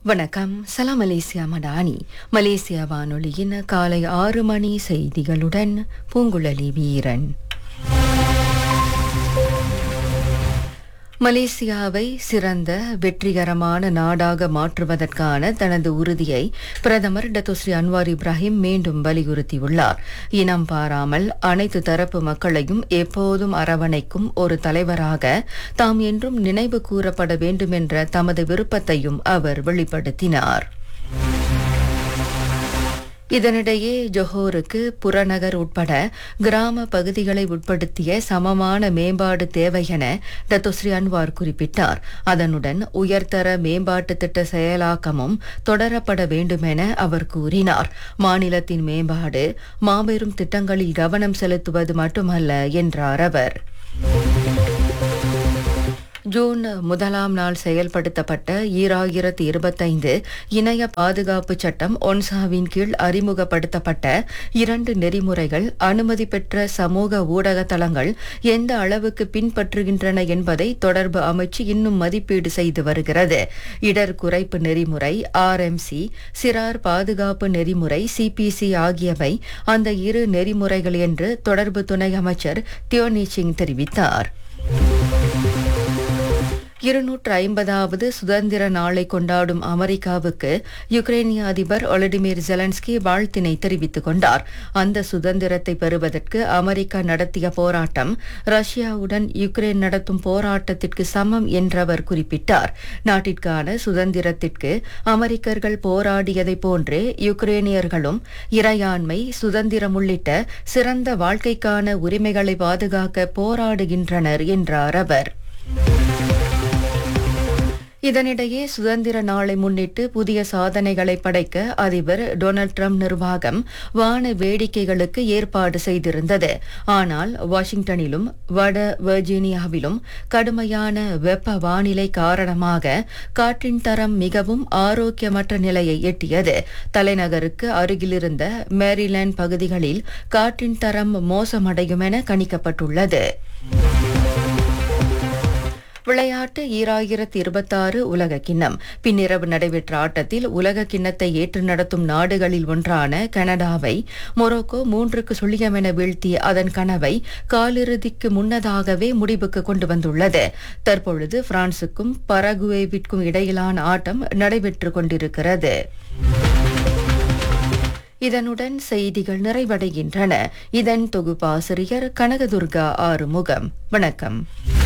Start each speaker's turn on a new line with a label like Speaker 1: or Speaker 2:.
Speaker 1: வணக்கம் சலாம் Malaysia Madani Malaysia வானொலியின் காலை ஆறு மணி செய்திகளுடன் பூங்குழலி வீரன் மலேசியாவை சிறந்த வெற்றிகரமான நாடாக மாற்றுவதற்கான தனது உறுதியை பிரதமர் டத்தோஸ்ரீ அன்வார் இப்ராஹிம் மீண்டும் வலியுறுத்தியுள்ளார் இனம் பாராமல் அனைத்து தரப்பு மக்களையும் எப்போதும் அரவணைக்கும் ஒரு தலைவராக தாம் என்றும் நினைவு கூறப்பட வேண்டுமென்ற தமது விருப்பத்தையும் அவர் வெளிப்படுத்தினார் இதனிடையே ஜொஹோருக்கு புறநகர் உட்பட கிராம பகுதிகளை உட்படுத்திய சமமான மேம்பாடு தேவை என டத்தோஸ்ரீ அன்வார் குறிப்பிட்டார் அதனுடன் உயர்தர மேம்பாட்டு திட்ட செயலாக்கமும் தொடரப்பட வேண்டுமென அவர் கூறினார் மாநிலத்தின் மேம்பாடு மாபெரும் திட்டங்களில் கவனம் செலுத்துவது மட்டுமல்ல என்றார் அவர் ஜூன் முதலாம் நாள் செயல்படுத்தப்பட்ட ஈராயிரத்து இருபத்தைந்து இணைய பாதுகாப்பு சட்டம் ஒன்சாவின் கீழ் அறிமுகப்படுத்தப்பட்ட இரண்டு நெறிமுறைகள் அனுமதி பெற்ற சமூக ஊடக தளங்கள் எந்த அளவுக்கு பின்பற்றுகின்றன என்பதை தொடர்பு அமைச்சு இன்னும் மதிப்பீடு செய்து வருகிறது இடர் குறைப்பு நெறிமுறை ஆர்எம்சி சிறார் பாதுகாப்பு நெறிமுறை சிபிசி ஆகியவை அந்த இரு நெறிமுறைகள் என்று தொடர்பு துணை அமைச்சர் தியோனி சிங் தெரிவித்தார் இருநூற்று ஐம்பதாவது சுதந்திர நாளை கொண்டாடும் அமெரிக்காவுக்கு யுக்ரைனிய அதிபர் ஒலடிமிர் ஜெலன்ஸ்கி வாழ்த்தினை தெரிவித்துக் கொண்டார் அந்த சுதந்திரத்தை பெறுவதற்கு அமெரிக்கா நடத்திய போராட்டம் ரஷ்யாவுடன் யுக்ரைன் நடத்தும் போராட்டத்திற்கு சமம் என்றவர் குறிப்பிட்டார் நாட்டிற்கான சுதந்திரத்திற்கு அமெரிக்கர்கள் போராடியதைப் போன்றே யுக்ரேனியர்களும் இறையாண்மை சுதந்திரம் உள்ளிட்ட சிறந்த வாழ்க்கைக்கான உரிமைகளை பாதுகாக்க போராடுகின்றனர் என்றார் அவர் இதனிடையே சுதந்திர நாளை முன்னிட்டு புதிய சாதனைகளை படைக்க அதிபர் டொனால்ட் ட்ரம்ப் நிர்வாகம் வான வேடிக்கைகளுக்கு ஏற்பாடு செய்திருந்தது ஆனால் வாஷிங்டனிலும் வட வெர்ஜீனியாவிலும் கடுமையான வெப்ப வானிலை காரணமாக காற்றின் தரம் மிகவும் ஆரோக்கியமற்ற நிலையை எட்டியது தலைநகருக்கு அருகிலிருந்த மேரிலாந்து பகுதிகளில் காற்றின் தரம் மோசமடையும் என கணிக்கப்பட்டுள்ளது விளையாட்டு ஈராயிரத்து இருபத்தாறு உலக கிண்ணம் பின்னிரவு நடைபெற்ற ஆட்டத்தில் உலக கிண்ணத்தை ஏற்று நடத்தும் நாடுகளில் ஒன்றான கனடாவை மொரோக்கோ மூன்றுக்கு சுழியம் என வீழ்த்திய அதன் கனவை காலிறுதிக்கு முன்னதாகவே முடிவுக்கு கொண்டு வந்துள்ளது தற்பொழுது பிரான்சுக்கும் பரகுவேவிற்கும் இடையிலான ஆட்டம் நடைபெற்றுக் கொண்டிருக்கிறது இதனுடன் செய்திகள் நிறைவடைகின்றன இதன் தொகுப்பாசிரியர் கனகதுர்கா ஆறுமுகம் வணக்கம்